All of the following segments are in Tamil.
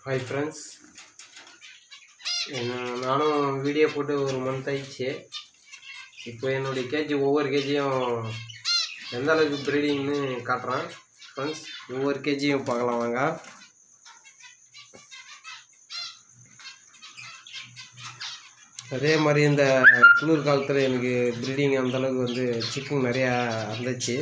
ஹாய் ஃப்ரெண்ட்ஸ் நானும் வீடியோ போட்டு ஒரு மந்த் ஆயிடுச்சு இப்போ என்னுடைய கேஜி ஒவ்வொரு கேஜியும் எந்த அளவுக்கு ப்ரீடிங்னு காட்டுறேன் ஃப்ரெண்ட்ஸ் ஒவ்வொரு கேஜியும் பார்க்கலாம் வாங்க அதே மாதிரி இந்த குளிர் காலத்தில் எனக்கு ப்ரீடிங் அந்தளவுக்கு வந்து சிக்கன் நிறையா இருந்துச்சு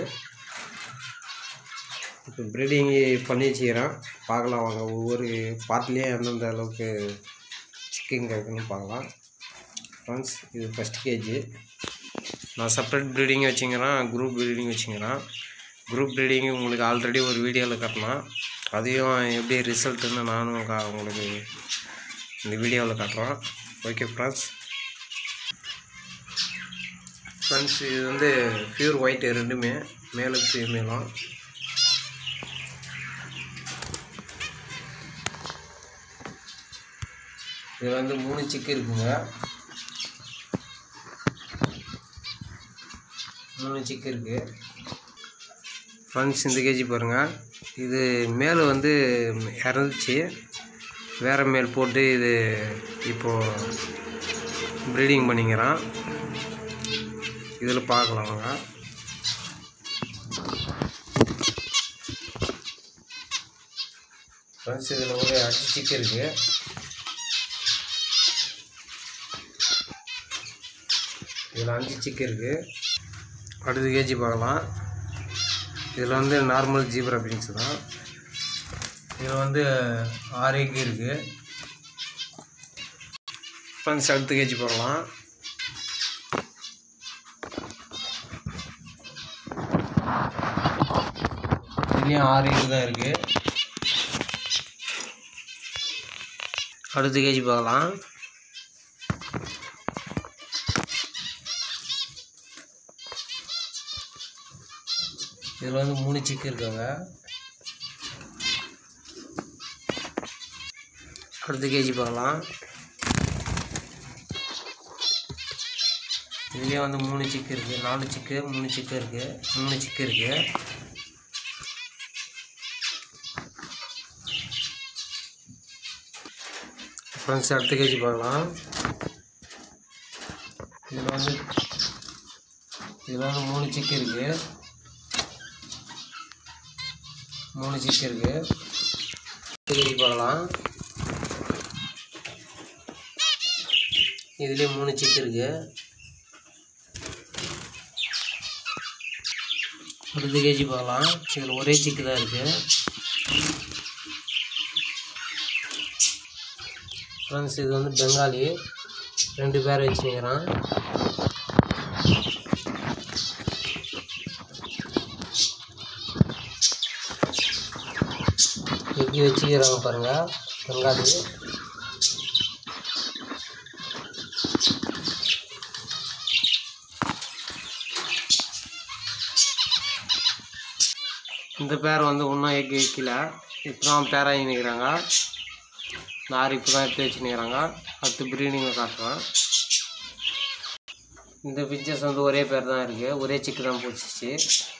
இப்போ ப்ரீடிங் பண்ணி வச்சுக்கிறேன் பார்க்கலாம் வாங்க ஒவ்வொரு பார்ட்லேயும் எந்தெந்த அளவுக்கு சிக்கன் கிடைக்குன்னு பார்க்கலாம் ஃப்ரெண்ட்ஸ் இது ஃபஸ்ட் கேஜி நான் செப்பரேட் ப்ரீடிங் வச்சுக்கிறேன் குரூப் ப்ரீடிங் வச்சுக்கிறேன் குரூப் ப்ரீடிங் உங்களுக்கு ஆல்ரெடி ஒரு வீடியோவில் காட்டலாம் அதையும் எப்படி ரிசல்ட்டுன்னு நானும் கா உங்களுக்கு இந்த வீடியோவில் காட்டுறேன் ஓகே ஃப்ரெண்ட்ஸ் ஃப்ரெண்ட்ஸ் இது வந்து பியூர் ஒயிட் ரெண்டுமே மேலும் ஃபீமேலும் இது வந்து மூணு சிக்கு இருக்குங்க மூணு சிக்கு இருக்குது ஃப்ரெண்ட்ஸ் இந்த கேஜி பாருங்கள் இது மேலே வந்து இறந்துச்சு வேறு மேல் போட்டு இது இப்போது ப்ரீடிங் பண்ணிக்கிறான் இதில் பார்க்கலாம் வாங்க ஃப்ரெண்ட்ஸ் இதில் ஒரு அஞ்சு சிக்கு இருக்குது இதில் அஞ்சு சிக்கு இருக்குது அடுத்த கேஜி பார்க்கலாம் இதில் வந்து நார்மல் ஜீப்ரா பீன்ஸ் தான் இதில் வந்து ஆறு எக் இருக்குது ஃப்ரெண்ட்ஸ் அடுத்த கேஜி பார்க்கலாம் இதுலேயும் ஆறு எக் தான் இருக்குது அடுத்த கேஜி பார்க்கலாம் இதில் வந்து மூணு சிக்கு இருக்காங்க அடுத்த கேஜி பார்க்கலாம் இதுலேயே வந்து மூணு சிக்கு இருக்குது நாலு சிக்கு மூணு சிக்கு இருக்குது மூணு சிக்கு இருக்குது ஃப்ரெண்ட்ஸ் அடுத்த கேஜி பார்க்கலாம் இதில் வந்து இதில் வந்து மூணு சிக்கு இருக்குது மூணு சிக்கு இருக்கு கேஜி பார்க்கலாம் இதுலேயே மூணு சிக்கு இருக்கு அடுத்த கேஜி பார்க்கலாம் இதில் ஒரே சிக்கு தான் இருக்கு ஃப்ரெண்ட்ஸ் இது வந்து பெங்காலி ரெண்டு பேர் வச்சுக்கிறான் எப்படி வச்சுக்கிறாங்க பாருங்க வெங்காடி இந்த பேர் வந்து இன்னும் எக் வைக்கல இப்போ தான் பேராகி நிற்கிறாங்க நார் இப்போ தான் எடுத்து வச்சுருக்கிறாங்க அடுத்து ப்ரீடிங்கை காட்டுறேன் இந்த பிக்சர்ஸ் வந்து ஒரே பேர் தான் இருக்குது ஒரே சிக்கு தான் போச்சிச்சு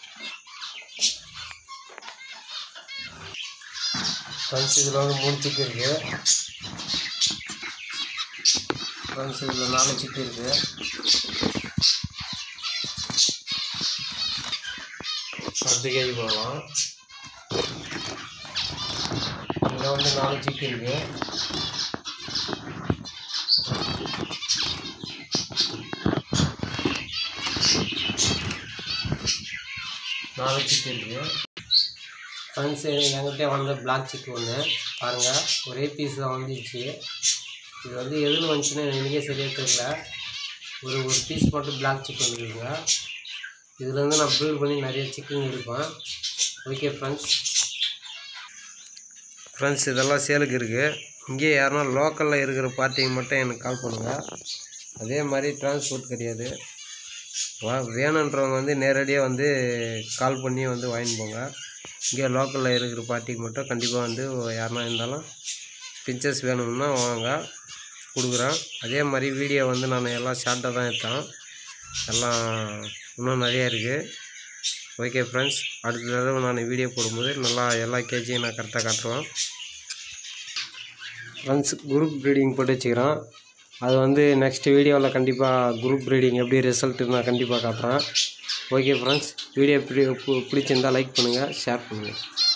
ஃப்ரெண்ட்ஸ் இதில் வந்து மூணு சிக்கு இருக்குது ஃப்ரெண்ட்ஸ் இதில் நாலு சிக்கு இருக்குது அடுத்த கேஜி போகலாம் இதில் வந்து நாலு சிக்கு இருக்குது நாலு சிக்கு இருக்குது ஃப்ரெண்ட்ஸ் என்கிட்ட வந்த பிளாக் சிக்கு ஒன்று பாருங்கள் ஒரே பீஸ் தான் வந்துச்சு இது வந்து எதில் வந்துச்சுன்னு எனக்கே சரியாக தெரியல ஒரு ஒரு பீஸ் மட்டும் பிளாக் சிக்கன் இருக்குங்க இதில் வந்து நான் ப்ரீட் பண்ணி நிறைய சிக்கன் எடுப்பேன் ஓகே ஃப்ரெண்ட்ஸ் ஃப்ரெண்ட்ஸ் இதெல்லாம் சேலுக்கு இருக்குது இங்கே யாருன்னா லோக்கலில் இருக்கிற பார்ட்டிக்கு மட்டும் எனக்கு கால் பண்ணுங்கள் அதே மாதிரி டிரான்ஸ்போர்ட் கிடையாது வா வேணுன்றவங்க வந்து நேரடியாக வந்து கால் பண்ணி வந்து வாங்கிட்டு போங்க இங்கே லோக்கலில் இருக்கிற பார்ட்டிக்கு மட்டும் கண்டிப்பாக வந்து யாருனா இருந்தாலும் பிக்சர்ஸ் வேணும்னா வாங்க கொடுக்குறேன் அதே மாதிரி வீடியோ வந்து நான் எல்லாம் ஷார்ட்டாக தான் எடுத்தேன் எல்லாம் இன்னும் நிறையா இருக்குது ஓகே ஃப்ரெண்ட்ஸ் அடுத்த தடவை நான் வீடியோ போடும்போது நல்லா எல்லா கேஜியும் நான் கரெக்டாக காட்டுவேன் ஃப்ரெண்ட்ஸ் குரூப் ப்ரீடிங் போட்டு வச்சுக்கிறோம் அது வந்து நெக்ஸ்ட் வீடியோவில் கண்டிப்பாக குரூப் ப்ரீடிங் எப்படி ரிசல்ட் நான் கண்டிப்பாக காட்டுறேன் ஓகே ஃப்ரெண்ட்ஸ் வீடியோ பிடி பிடிச்சிருந்தால் லைக் பண்ணுங்கள் ஷேர் பண்ணுங்கள்